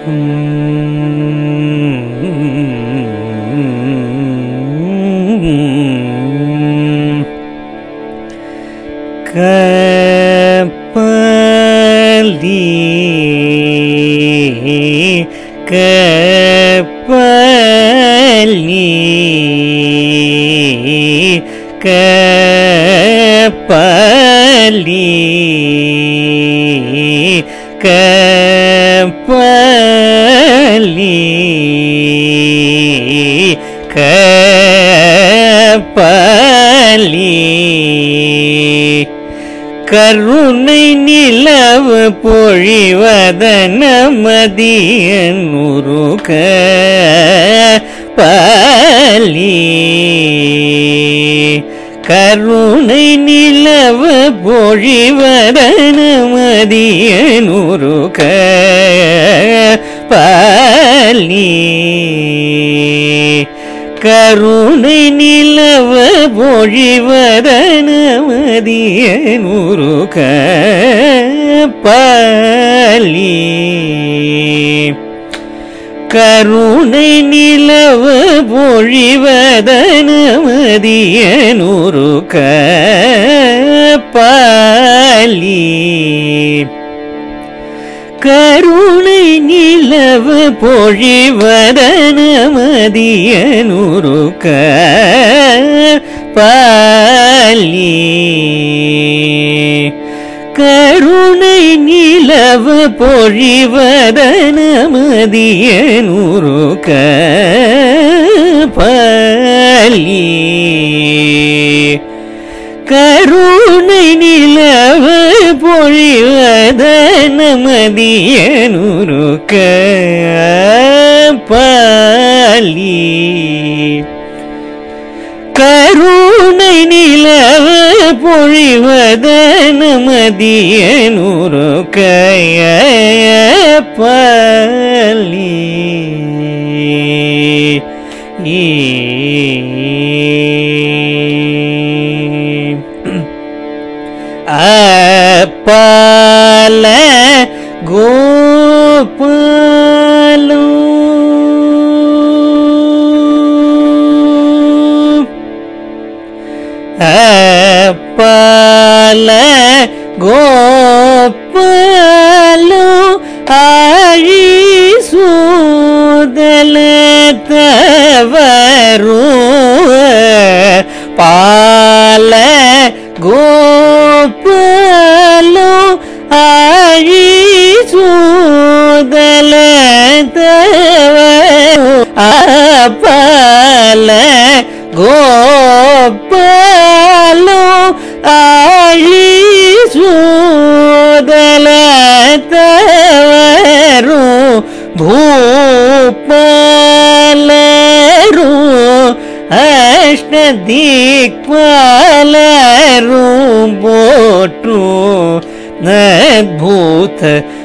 கப்பலி கப்பலி கப்பலி கப்பலி கப்பலி கருணை நிலவு பொழிவதன மதியனுரு பலி கருணை நிலவு பொழிவதன மதியனுரு பலி கருணை நிலவ பொழிவதனமதியனூரு பலி கருணை நிலவ பொழிவதனமதியனூரு பலி கருணை நிலவு பொழிவதனமதியனூரு பலி கருணை நிலவு பொழிவதனமதியனூரு பலி கருணை நிலவு பொழிவத நமதியனுரு பலி கருணை நிலவு பொழிவத நமதியனுரு பலி அப்பால கோபாலு அப்பால கோபாலு ஆழி சூதல தவரு பால கோபாலு ஆழி சூதல தவரு அப்பால கோபாலு ஆழி சூதல தவரு ಭೂಪಾಲರು ಅಷ್ಟದಿಕ್ಪಾಲರು ಬೋಟ್ರು ಅದ್ಭುತ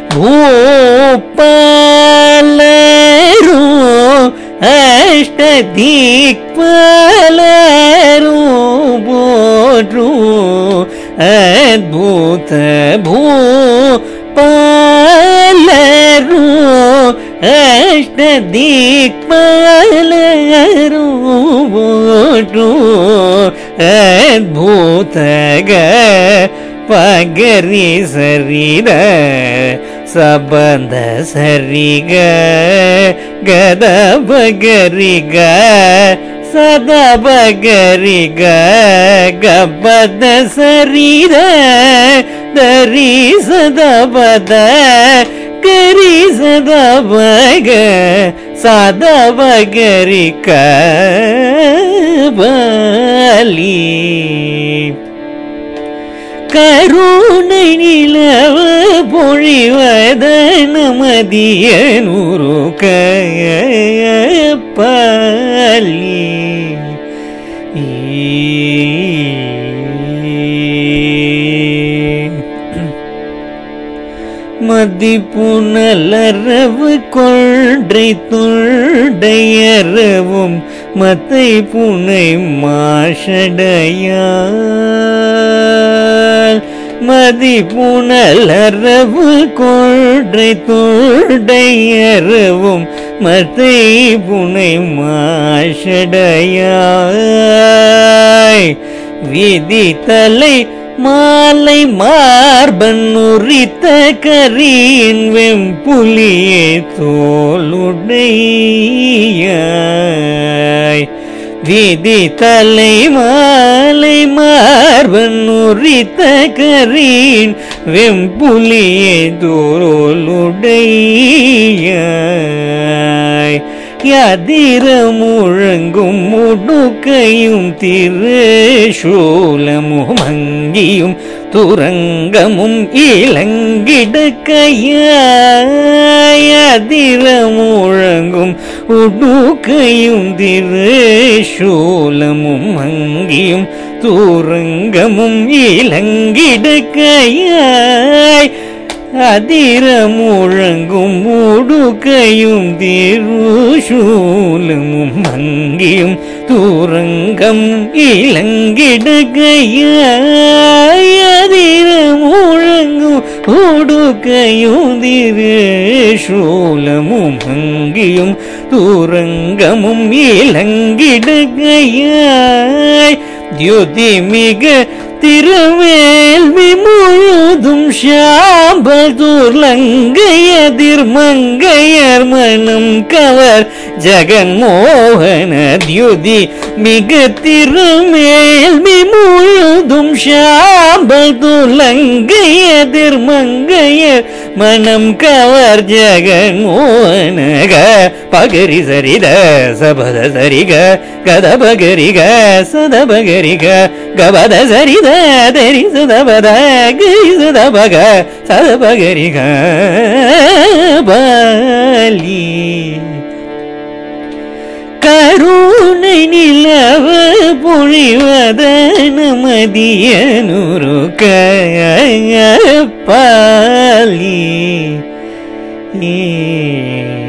ಭೂಪಾಲರು ಅಷ್ಟದಿಕ್ಪಾಲರು ಬೋಟ್ರು ಅದ್ಭುತ ಭೂಪಾಲರು ಅಷ್ಟದಿಕ್ಪಾಲರು ಬೋಟ್ರು ಅದ್ಭುತಗ ಪಗರಿ ಸರಿದ ಸಬಂಧ ಸರಿಗ ಗದ ಬಗರಿಗ ಸದ ಬಗರಿಗ ಗಬ್ಬದ ಸರಿದ ದರಿ ಸದ ಬದ ಕರಿ ಸದ ಬಗ ಸದ ಬಗರಿ ಬಲಿ கருணை நிலவ பொழிவத நமதியனூரு கயப்பலி மதிப்புணலரவு கொன்றை துண்டையறவும் மத்தை புனை மாஷடையால் மதி புனலரவு கொன்றை துண்டையறவும் மத்தை புனை மாஷடையாய் விதி தலை மாலை மார்பன் உரித்த கரியின் வெம்புலியே தோளுடையாய் விதி தலை மாலை மார்பன் உரித்த கரியின் வெம்புலியே தோளுடையாய் யதிர முழங்கும் முடுக்கையும் திருஷூலமும் அங்கியும் துரங்கமும் இளங்கிடக்கையதிர முழங்கும் உடுக்கையும் திருஷூலமும் அங்கியும் தூரங்கமும் இளங்கிடக்கையாய் அதிர முழங்கும் உடுக்கையும் திருஷூலமும் அங்கியும் தூரங்கம் இளங்கிடகையாய் அதிர முழங்கும் உடுக்கையும் திருஷூலமும் அங்கியும் தூரங்கமும் இளங்கிடகையாய் தியுதி மிக திருவேல்வி முழுதும் ஷாம்பல் தூர்லங்கையதிர் மங்கையர் மனம் கவர் ஜெகன்மோகன தியுதி மிக திருமேல்வி முழுதும் ஷாம்பல் தூர்லங்கையதிர் மங்கையர் மனம் கவர் ஜெகன்மோகனக பகரி சரித சபத சரிக கத பகரிக சத பகரிக கபத சரித தரி சுதபத கரி சுதபக சத பகரிக பலி கருணை நிலவ பொழிவதன மதியனுரு பாலி ஏ